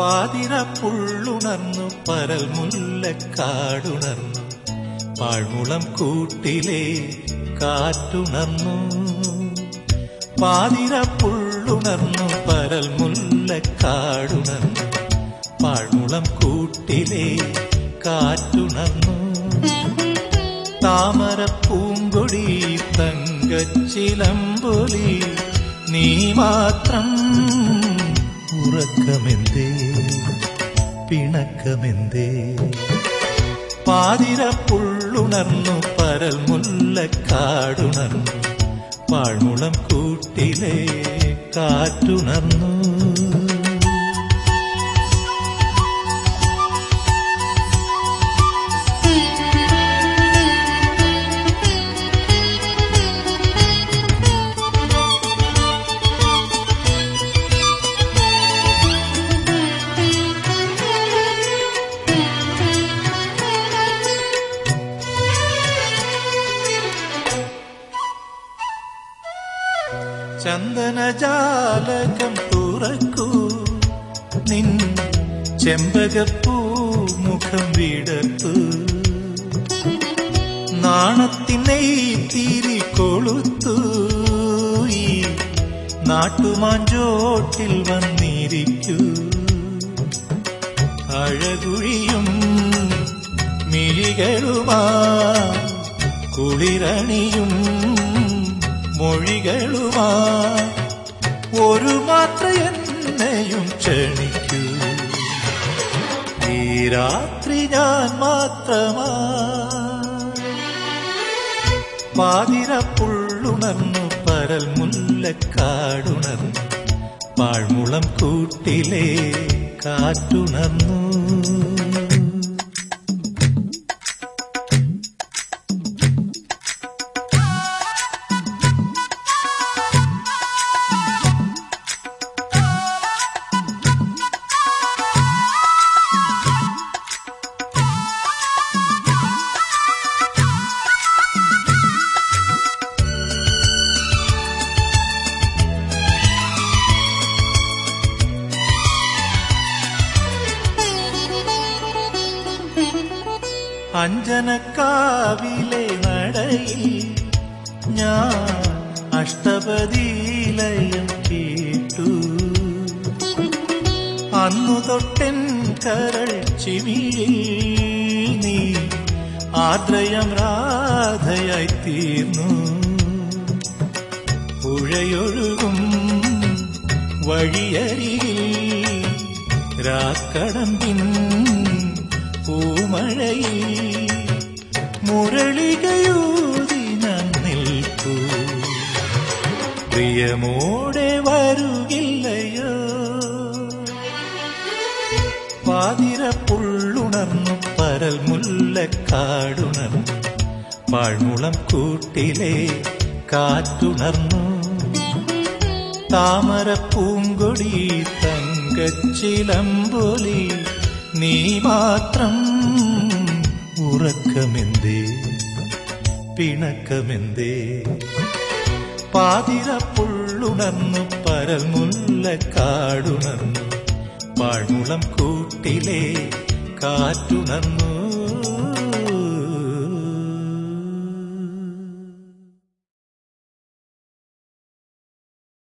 പാതിരപ്പുള്ളുണർന്നു പരൽ മുല്ലക്കാടുണർന്നു പാഴ്മുളം കൂട്ടിലെ കാറ്റുണർന്നു പാതിരപ്പുള്ളുണർന്നു പരൽ മുല്ലക്കാടുണർന്നു പാഴ്മുളം കൂട്ടിലെ കാറ്റുണർന്നു താമര പൂങ്കൊടി തങ്കച്ചിലമ്പൊലി നീ മാത്രം ഉറക്കമെന്തേ പിണക്കമെന്തേ പാതിരപ്പുള്ളുണർന്നു പരൽ മുല്ലക്കാടുണർന്നു പാഴ്മുളം കൂട്ടിലെ കാറ്റുണർന്നു ചന്ദനജാലകം തുറക്കൂ നിൻ ചെമ്പകപ്പൂ മുഖം വിടത്തു നാണത്തിനെ തിരി കൊളുത്തു ഈ നാട്ടുമാഞ്ചോട്ടിൽ വന്നിരിക്കൂ അഴകുഴിയും മിഴികളുമാ കുളിരണിയും മൊഴികളുമാ ഒരു മാത്ര എന്നെയും ക്ഷണിക്കൂ ഈ രാത്രി ഞാൻ മാത്രമാ പാതിരപ്പുള്ളുണർന്നു പരൽ മുല്ലക്കാടുണർന്നു പാഴ്മുളം കൂട്ടിലെ കാറ്റുണർന്നു അഞ്ജനക്കാവിലെ നടയിൽ ഞാൻ അഷ്ടപതിലയം കേട്ടു അന്നു തൊട്ടൻ കരൾ ചിമിഴിൽ നീ ആദ്രയം രാധയായി തീർന്നു പുഴയൊഴുകും വഴിയരികിൽ രാക്കടമ്പിൻ പൂമഴയിൽ മുരളികയൂതി ഞാൻ നിൽക്കൂ പ്രിയമോടെ വരുകില്ലയോ പാതിരപ്പുള്ളുണർന്നു പരൽ മുല്ലക്കാടുണർന്നു പാഴ്മുളം കൂട്ടിലെ കാറ്റുണർന്നു താമര പൂങ്കൊടി തങ്കച്ചിലമ്പൊലി നീ മാത്രം ഉറക്കമെന്തേ പിണക്കമെന്തേ പാതിരപ്പുള്ളുണർന്നു പരൽ മുല്ലക്കാടുണർന്നു പാഴ്മുളം കൂട്ടിലെ കാറ്റുണർന്നു